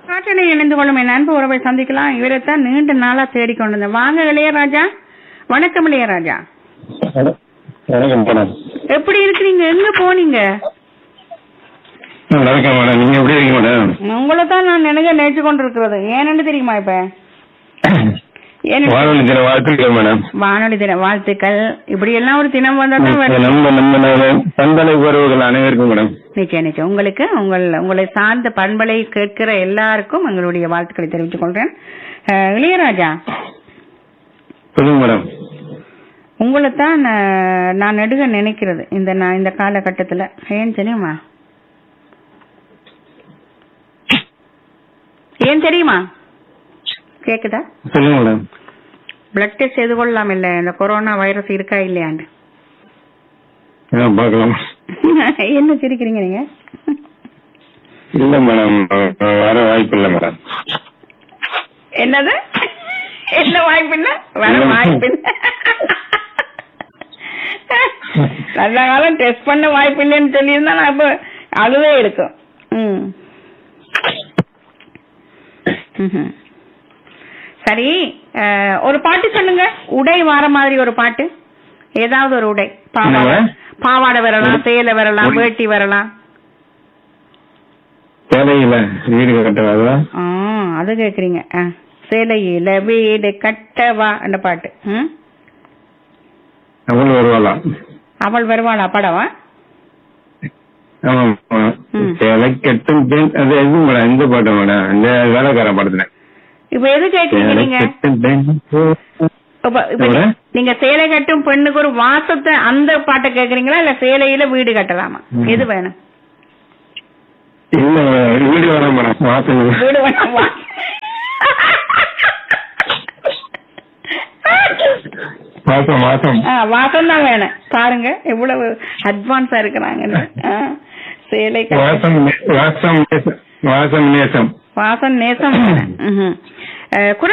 காற்றலை இணைந்து கொள்ளும் என் அன்பு உறவை சந்திக்கலாம் இவரைத்தான் நீண்ட நாளா தேடிக்கொண்டு இருந்தேன் வாங்க இளையராஜா வணக்கம் இளையராஜா வணக்கம் மேடம் எப்படி இருக்கிறீங்க எங்க போனீங்க வணக்கம் மேடம் நீங்க எப்படி இருக்கீங்க மேடம் உங்களை தான் நான் நினைக்க நினைச்சு கொண்டு இருக்கிறது ஏன்னு தெரியுமா இப்ப ஏன்னு வானொலி தின வாழ்த்துக்கள் மேடம் வானொலி தின வாழ்த்துக்கள் இப்படி எல்லாம் ஒரு தினம் வந்தா தான் வரும். நம்ம நம்ம பந்தலை உறவுகள் அனைவருக்கும் மேடம் நிச்சயம் நிச்சயம் உங்களுக்கு உங்கள் உங்களை சார்ந்த பண்பலை கேட்கிற எல்லாருக்கும் எங்களுடைய வாழ்த்துக்களை தெரிவித்துக் கொள்றேன் அஹ், இளையராஜா சொல்லுங்க மேடம் உங்களை தான் அஹ், நான் நெடுக நினைக்கிறது இந்த நான் இந்த காலகட்டத்துல ஏன் தெரியுமா ஏன் தெரியுமா கேக்குதா சொல்லுங்க மேடம் பிளட் டெஸ்ட் செய்து கொள்ளலாம் இல்ல இந்த கொரோனா வைரஸ் இருக்கா இல்லையாண்டு ஆ, பார்க்கலாம் என்ன சிரிக்கிறீங்க நீங்க இல்ல மேடம் வர வாய்ப்பு இல்ல மேடம் என்னது என்ன வாய்ப்பு இல்ல வர இல்ல. வாய்ப்பு இல்ல நல்ல காலம் டெஸ்ட் பண்ண வாய்ப்பு இல்லைன்னு சொல்லியிருந்தா நான் இப்ப அழுவே இருக்கும் ம். ம்ஹும். சரி அஹ், ஒரு பாட்டு சொல்லுங்க உடை வார மாதிரி ஒரு பாட்டு ஏதாவது ஒரு உடை பாவாடை என்னங்க? பாவாடை வரலாம் ஒரு- சேலை வரலாம் ஒரு- வேட்டி வரலாம் தேவையில்ல வீடு கட்டுறதா ஆ அது கேக்குறீங்க ஆ. சேலையில வீடு கட்டவா அந்த பாட்டு ம்? அவள் வருவாளாம் அவள் வருவாளா படவா ஆமா ஆமா. ம். சேலை கெட்டும் பெண் அது எது மேடம் இந்த பாட்டு மேடம் இந்த வேலைக்காரன் படத்துல இப்ப எது கேக்குறீங்க சேலை நீங்க கெட்டும் பெண் இப்ப இப்ப எவ்வளவு? நீ- நீங்க சேலை கட்டும் பெண்ணுக்கு ஒரு வாசத்தை அந்த பாட்டை கேக்குறீங்களா இல்ல சேலையில வீடு கட்டலாமா ம். எது வேணும் இல்ல மேடம் வீடு வேணாம் மேடம் மாசம் வீடு வேணாமா மாசம் மாசம் ஆ, வாசம் தான் வேணும் பாருங்க எவ்வளவு அட்வான்ஸா இருக்கிறாங்கன்னு ஆ, சேலை கட்ட வாசம் நே- வாசம் நேசம் வாசம் நேசம் வாசம் நேசம் வேணும் ம்ஹும். அஹ், குரல்